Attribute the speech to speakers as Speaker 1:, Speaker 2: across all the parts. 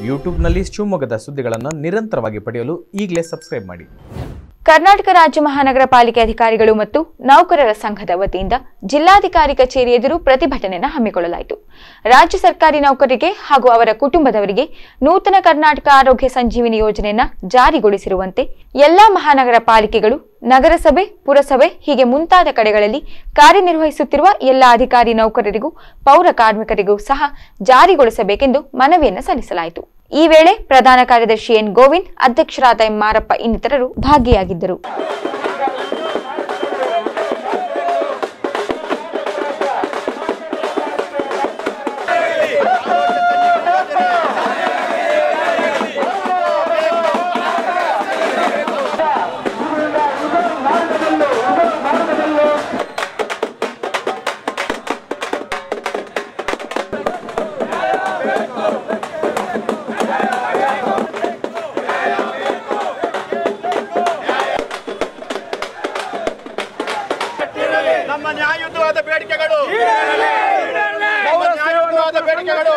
Speaker 1: ಯೂಟ್ಯೂಬ್ನಲ್ಲಿ ಶಿವಮೊಗ್ಗದ ಸುದ್ದಿಗಳನ್ನು ನಿರಂತರವಾಗಿ ಪಡೆಯಲು ಈಗಲೇ ಸಬ್ಸ್ಕ್ರೈಬ್ ಮಾಡಿ
Speaker 2: ಕರ್ನಾಟಕ ರಾಜ್ಯ ಮಹಾನಗರ ಪಾಲಿಕೆ ಅಧಿಕಾರಿಗಳು ಮತ್ತು ನೌಕರರ ಸಂಘದ ವತಿಯಿಂದ ಜಿಲ್ಲಾಧಿಕಾರಿ ಕಚೇರಿ ಎದುರು ಪ್ರತಿಭಟನೆಯನ್ನು ಹಮ್ಮಿಕೊಳ್ಳಲಾಯಿತು ರಾಜ್ಯ ಸರ್ಕಾರಿ ನೌಕರರಿಗೆ ಹಾಗೂ ಅವರ ಕುಟುಂಬದವರಿಗೆ ನೂತನ ಕರ್ನಾಟಕ ಆರೋಗ್ಯ ಸಂಜೀವಿನಿ ಯೋಜನೆಯನ್ನ ಜಾರಿಗೊಳಿಸಿರುವಂತೆ ಎಲ್ಲಾ ಮಹಾನಗರ ಪಾಲಿಕೆಗಳು ನಗರಸಭೆ ಪುರಸಭೆ ಹೀಗೆ ಮುಂತಾದ ಕಡೆಗಳಲ್ಲಿ ಕಾರ್ಯನಿರ್ವಹಿಸುತ್ತಿರುವ ಎಲ್ಲ ಅಧಿಕಾರಿ ನೌಕರರಿಗೂ ಪೌರ ಕಾರ್ಮಿಕರಿಗೂ ಸಹ ಜಾರಿಗೊಳಿಸಬೇಕೆಂದು ಮನವಿಯನ್ನು ಸಲ್ಲಿಸಲಾಯಿತು ಈ ವೇಳೆ ಪ್ರಧಾನ ಕಾರ್ಯದರ್ಶಿ ಎನ್ ಗೋವಿಂದ್ ಅಧ್ಯಕ್ಷರಾದ ಎಂ ಮಾರಪ್ಪ ಇನ್ನಿತರರು ಭಾಗಿಯಾಗಿದ್ದರು
Speaker 3: ನಮ್ಮ ನ್ಯಾಯಯುತವಾದ ಬೇಡಿಕೆಗಳು ನಮ್ಮ ನ್ಯಾಯಯುತವಾದ ಬೇಡಿಕೆಗಳು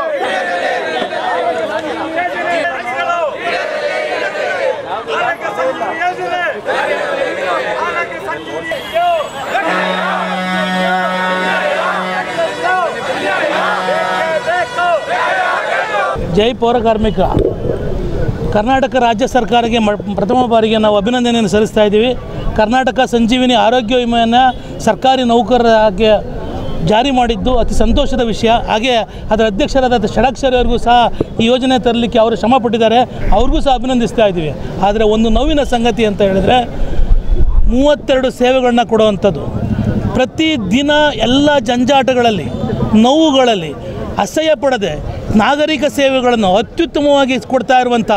Speaker 3: ಆರೋಗ್ಯ ಸಂಜೀವಿನಿ ಯೋಜನೆ. ಆರೋಗ್ಯ ಸಂಜೀವಿನಿ ಬೇಕು.
Speaker 4: ಜೈ ಪೌರ ಕಾರ್ಮಿಕ ಕರ್ನಾಟಕ ರಾಜ್ಯ ಸರ್ಕಾರಕ್ಕೆ ಮ ಪ್ರಥಮ ಬಾರಿಗೆ ನಾವು ಅಭಿನಂದನೆಯನ್ನು ಸಲ್ಲಿಸ್ತಾ ಇದ್ದೀವಿ ಕರ್ನಾಟಕ ಸಂಜೀವಿನಿ ಆರೋಗ್ಯ ವಿಮೆಯನ್ನು ಸರ್ಕಾರಿ ನೌಕರರಿಗೆ ಜಾರಿ ಮಾಡಿದ್ದು ಅತಿ ಸಂತೋಷದ ವಿಷಯ ಹಾಗೆ ಅದರ ಅಧ್ಯಕ್ಷರಾದ ಷಡಕ್ಷರಿ ಅವರಿಗೂ ಸಹ ಈ ಯೋಜನೆ ತರಲಿಕ್ಕೆ ಅವರು ಶ್ರಮ ಪಟ್ಟಿದ್ದಾರೆ ಅವ್ರಿಗೂ ಸಹ ಅಭಿನಂದಿಸ್ತಾ ಇದ್ದೀವಿ ಆದರೆ ಒಂದು ನೋವಿನ ಸಂಗತಿ ಅಂತ ಹೇಳಿದರೆ ಮೂವತ್ತೆರಡು ಸೇವೆಗಳನ್ನ ಕೊಡುವಂಥದ್ದು ಪ್ರತಿ ದಿನ ಎಲ್ಲ ಜಂಜಾಟಗಳಲ್ಲಿ ನೋವುಗಳಲ್ಲಿ ಅಸಹ್ಯ ಪಡದೆ ನಾಗರಿಕ ಸೇವೆಗಳನ್ನು ಅತ್ಯುತ್ತಮವಾಗಿ ಕೊಡ್ತಾ ಇರುವಂಥ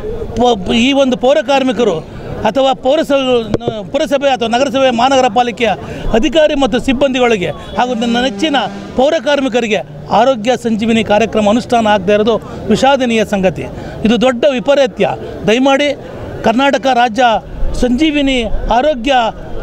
Speaker 4: ಪ- ಈ ಒಂದು ಪೌರ ಕಾರ್ಮಿಕರು ಅಥವಾ ಪೌರಸಭೆ ಪುರಸಭೆ ಅಥವಾ ನಗರಸಭೆ ಮಹಾನಗರ ಪಾಲಿಕೆಯ ಅಧಿಕಾರಿ ಮತ್ತು ಸಿಬ್ಬಂದಿಗಳಿಗೆ ಹಾಗೂ ನನ್ನ ನೆಚ್ಚಿನ ಪೌರ ಕಾರ್ಮಿಕರಿಗೆ ಆರೋಗ್ಯ ಸಂಜೀವಿನಿ ಕಾರ್ಯಕ್ರಮ ಅನುಷ್ಠಾನ ಆಗದೇ ಇರೋದು ವಿಷಾದನೀಯ ಸಂಗತಿ ಇದು ದೊಡ್ಡ ವಿಪರೀತ್ಯ ದಯಮಾಡಿ ಕರ್ನಾಟಕ ರಾಜ್ಯ ಸಂಜೀವಿನಿ ಆರೋಗ್ಯ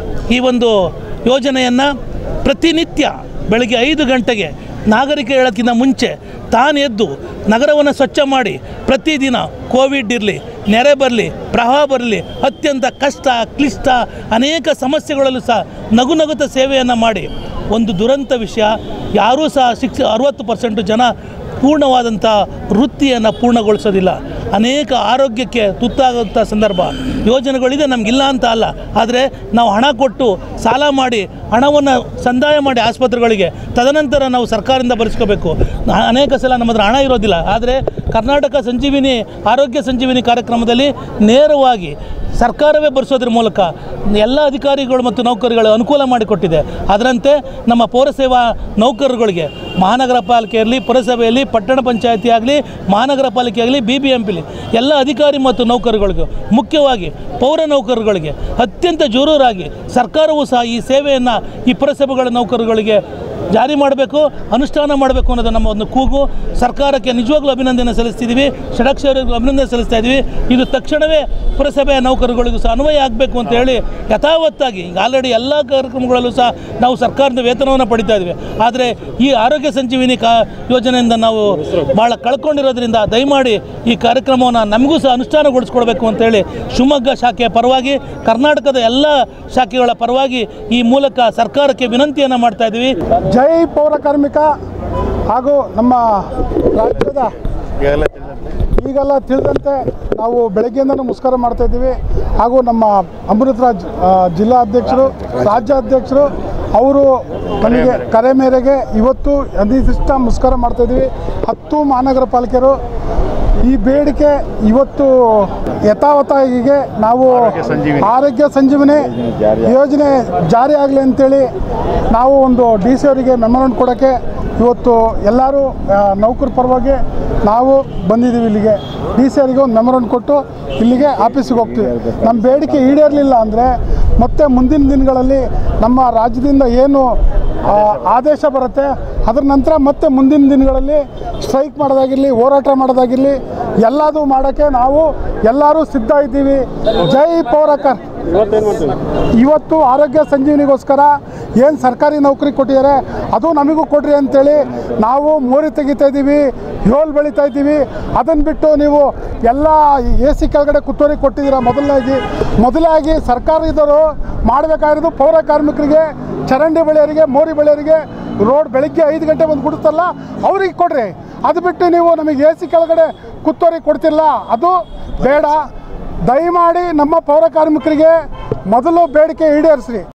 Speaker 4: ಈ ಒಂದು ಯೋಜನೆಯನ್ನು ಪ್ರತಿನಿತ್ಯ ಬೆಳಗ್ಗೆ ಐದು ಗಂಟೆಗೆ ನಾಗರಿಕ ಹೇಳೋಕ್ಕಿಂತ ಮುಂಚೆ ತಾನು ಎದ್ದು ನಗರವನ್ನು ಸ್ವಚ್ಛ ಮಾಡಿ ಪ್ರತಿದಿನ ಕೋವಿಡ್ ಇರಲಿ ನೆರೆ ಬರಲಿ ಪ್ರವಾಹ ಬರಲಿ ಅತ್ಯಂತ ಕಷ್ಟ ಕ್ಲಿಷ್ಟ ಅನೇಕ ಸಮಸ್ಯೆಗಳಲ್ಲೂ ಸಹ ನಗು ನಗುತ್ತ ಸೇವೆಯನ್ನು ಮಾಡಿ ಒಂದು ದುರಂತ ವಿಷಯ ಯಾರೂ ಸಹ ಶಿಕ್ಷ ಅರುವತ್ತು ಪರ್ಸೆಂಟು ಜನ ಪೂರ್ಣವಾದಂಥ ವೃತ್ತಿಯನ್ನು ಪೂರ್ಣಗೊಳಿಸೋದಿಲ್ಲ ಅನೇಕ ಆರೋಗ್ಯಕ್ಕೆ ತುತ್ತಾಗುವಂಥ ಸಂದರ್ಭ ಯೋಜನೆಗಳಿದೆ ನಮಗಿಲ್ಲ ಅಂತ ಅಲ್ಲ ಆದರೆ ನಾವು ಹಣ ಕೊಟ್ಟು ಸಾಲ ಮಾಡಿ ಹಣವನ್ನು ಸಂದಾಯ ಮಾಡಿ ಆಸ್ಪತ್ರೆಗಳಿಗೆ ತದನಂತರ ನಾವು ಸರ್ಕಾರದಿಂದ ಭರಿಸ್ಕೋಬೇಕು ನಾ- ಅನೇಕ ಸಲ ನಮ್ಮ ಹತ್ರ ಹಣ ಇರೋದಿಲ್ಲ ಆದರೆ ಕರ್ನಾಟಕ ಸಂಜೀವಿನಿ ಆರೋಗ್ಯ ಸಂಜೀವಿನಿ ಕಾರ್ಯಕ್ರಮದಲ್ಲಿ ನೇರವಾಗಿ ಸರ್ಕಾರವೇ ಭರಿಸೋದ್ರ ಮೂಲಕ ಎಲ್ಲ ಅಧಿಕಾರಿಗಳು ಮತ್ತು ನೌಕರಿಗಳು ಅನುಕೂಲ ಮಾಡಿಕೊಟ್ಟಿದೆ ಅದರಂತೆ ನಮ್ಮ ಪೌರಸೇವಾ ನೌಕರರುಗಳಿಗೆ ಮಹಾನಗರ ಪಾಲಿಕೆ ಇರಲಿ ಪುರಸಭೆಯಲ್ಲಿ ಪಟ್ಟಣ ಪಂಚಾಯತಿ ಆಗಲಿ ಮಹಾನಗರ ಪಾಲಿಕೆ ಆಗಲಿ ಬಿ ಬಿ ಎಂ ಪಿಲಿ ಎಲ್ಲ ಅಧಿಕಾರಿ ಮತ್ತು ನೌಕರರುಗಳಿಗೂ ಮುಖ್ಯವಾಗಿ ಪೌರ ನೌಕರರುಗಳಿಗೆ ಅತ್ಯಂತ ಜರೂರಾಗಿ ಸರ್ಕಾರವು ಸಹ ಈ ಸೇವೆಯನ್ನು ಈ ಪುರಸಭೆಗಳ ನೌಕರರುಗಳಿಗೆ ಜಾರಿ ಮಾಡಬೇಕು ಅನುಷ್ಠಾನ ಮಾಡಬೇಕು ಅನ್ನೋದು ನಮ್ಮ ಒಂದು ಕೂಗು ಸರ್ಕಾರಕ್ಕೆ ನಿಜವಾಗ್ಲೂ ಅಭಿನಂದನೆ ಸಲ್ಲಿಸ್ತಿದ್ದೀವಿ ಷಡಕ್ಷರಿಗೂ ಅಭಿನಂದನೆ ಸಲ್ಲಿಸ್ತಾ ಇದ್ದೀವಿ ಇದು ತಕ್ಷಣವೇ ಪುರಸಭೆಯ ನೌಕರರುಗಳಿಗೂ ಸಹ ಅನ್ವಯ ಆಗಬೇಕು ಅಂತ ಹೇಳಿ ಯಥಾವತ್ತಾಗಿ ಈಗ ಆಲ್ರೆಡಿ ಎಲ್ಲ ಕಾರ್ಯಕ್ರಮಗಳಲ್ಲೂ ಸಹ ನಾವು ಸರ್ಕಾರದ ವೇತನವನ್ನು ಪಡಿತಾ ಇದ್ದೀವಿ ಆದರೆ ಈ ಆರೋಗ್ಯ ಸಂಜೀವಿನಿ ಕಾ ಯೋಜನೆಯಿಂದ ನಾವು ಭಾಳ ಕಳ್ಕೊಂಡಿರೋದ್ರಿಂದ ದಯಮಾಡಿ ಈ ಕಾರ್ಯಕ್ರಮವನ್ನು ನಮಗೂ ಸಹ ಅನುಷ್ಠಾನಗೊಳಿಸ್ಕೊಡ್ಬೇಕು ಅಂತೇಳಿ ಶಿವಮೊಗ್ಗ ಶಾಖೆಯ ಪರವಾಗಿ ಕರ್ನಾಟಕದ ಎಲ್ಲ ಶಾಖೆಗಳ ಪರವಾಗಿ ಈ ಮೂಲಕ ಸರ್ಕಾರಕ್ಕೆ ವಿನಂತಿಯನ್ನು ಮಾಡ್ತಾ ಇದ್ದೀವಿ
Speaker 5: ಜೈ ಪೌರ ಕಾರ್ಮಿಕ ಹಾಗೂ ನಮ್ಮ ರಾಜ್ಯದ ಈಗೆಲ್ಲ ತಿಳಿದಂತೆ ನಾವು ಬೆಳಗ್ಗೆಯಿಂದ ನಮಸ್ಕಾರ ಮಾಡ್ತಾ ಇದ್ದೀವಿ ಹಾಗೂ ನಮ್ಮ ಅಮೃತರಾಜ್ ಆ, ಜಿಲ್ಲಾ ಅಧ್ಯಕ್ಷರು ರಾಜ್ಯಾಧ್ಯಕ್ಷರು ಅವರು ನಮಗೆ ಕರೆ ಮೇರೆಗೆ ಇವತ್ತು ಅನಿರ್ದಿಷ್ಟ ಮುಸ್ಕಾರ ಮಾಡ್ತಾ ಇದ್ದೀವಿ ಹತ್ತು ಮಹಾನಗರ ಪಾಲಿಕೆಯರು ಈ ಬೇಡಿಕೆ ಇವತ್ತು ಯಥಾವತ್ತಾಗಿಗೆ ನಾವು ಆರೋಗ್ಯ ಸಂಜೀವನಿ ಯೋಜನೆ ಜಾರಿ ಆಗಲಿ ಅಂತೇಳಿ ನಾವು ಒಂದು ಡಿ ಸಿ ಅವರಿಗೆ ಮೆಮೊರಂಡ್ ಕೊಡೋಕ್ಕೆ ಇವತ್ತು ಎಲ್ಲರೂ ಆ, ನೌಕರ ಪರವಾಗಿ ನಾವು ಬಂದಿದ್ದೀವಿ ಇಲ್ಲಿಗೆ ಡಿ ಸಿ ಅವರಿಗೆ ಒಂದು ಮೆಮೊರಂಡ್ ಕೊಟ್ಟು ಇಲ್ಲಿಗೆ ಆಫೀಸಿಗೆ ಹೋಗ್ತೀವಿ ನಮ್ಮ ಬೇಡಿಕೆ ಈಡೇರಲಿಲ್ಲ ಅಂದರೆ ಮತ್ತೆ ಮುಂದಿನ ದಿನಗಳಲ್ಲಿ ನಮ್ಮ ರಾಜ್ಯದಿಂದ ಏನು ಆ, ಆದೇಶ ಬರುತ್ತೆ ಅದರ ನಂತರ ಮತ್ತೆ ಮುಂದಿನ ದಿನಗಳಲ್ಲಿ ಸ್ಟ್ರೈಕ್ ಮಾಡೋದಾಗಿರಲಿ ಹೋರಾಟ ಮಾಡೋದಾಗಿರಲಿ ಎಲ್ಲದೂ ಮಾಡೋಕ್ಕೆ ನಾವು ಎಲ್ಲರೂ ಸಿದ್ಧ ಇದ್ದೀವಿ ಜೈ ಪೌರಕರ್ ಇವತ್ತು ಆರೋಗ್ಯ ಸಂಜೀವನಿಗೋಸ್ಕರ ಏನು ಸರ್ಕಾರಿ ನೌಕರಿ ಕೊಟ್ಟಿದ್ದಾರೆ ಅದು ನಮಗೂ ಕೊಡ್ರಿ ಅಂತೇಳಿ ನಾವು ಮೋರಿ ತೆಗಿತಾ ಇದ್ದೀವಿ ಯೋಲ್ ಬೆಳೀತಾ ಇದ್ದೀವಿ ಅದನ್ನು ಬಿಟ್ಟು ನೀವು ಎಲ್ಲ ಎ ಸಿ ಕೆಳಗಡೆ ಕುತ್ತೋರಿ ಕೊಟ್ಟಿದ್ದೀರಾ ಮೊದಲನೇಗಿ ಮೊದಲಾಗಿ ಸರ್ಕಾರದವರು ಮಾಡಬೇಕಾಗಿರೋದು ಪೌರ ಕಾರ್ಮಿಕರಿಗೆ ಚರಂಡಿ ಬೆಳೆಯೋರಿಗೆ ಮೋರಿ ಬೆಳೆಯೋರಿಗೆ ರೋಡ್ ಬೆಳಿಗ್ಗೆ ಐದು ಗಂಟೆ ಬಂದು ಬಿಡುತ್ತಲ್ಲ ಅವ್ರಿಗೆ ಕೊಡ್ರಿ ಅದು ಬಿಟ್ಟು ನೀವು ನಮಗೆ ಎ ಸಿ ಕೆಳಗಡೆ ಕುತ್ತೋರಿ ಕೊಡ್ತಿಲ್ಲ ಅದು ಬೇಡ ದಯಮಾಡಿ ನಮ್ಮ ಪೌರ ಕಾರ್ಮಿಕರಿಗೆ ಮೊದಲು ಬೇಡಿಕೆ ಈಡೇರಿಸ್ರಿ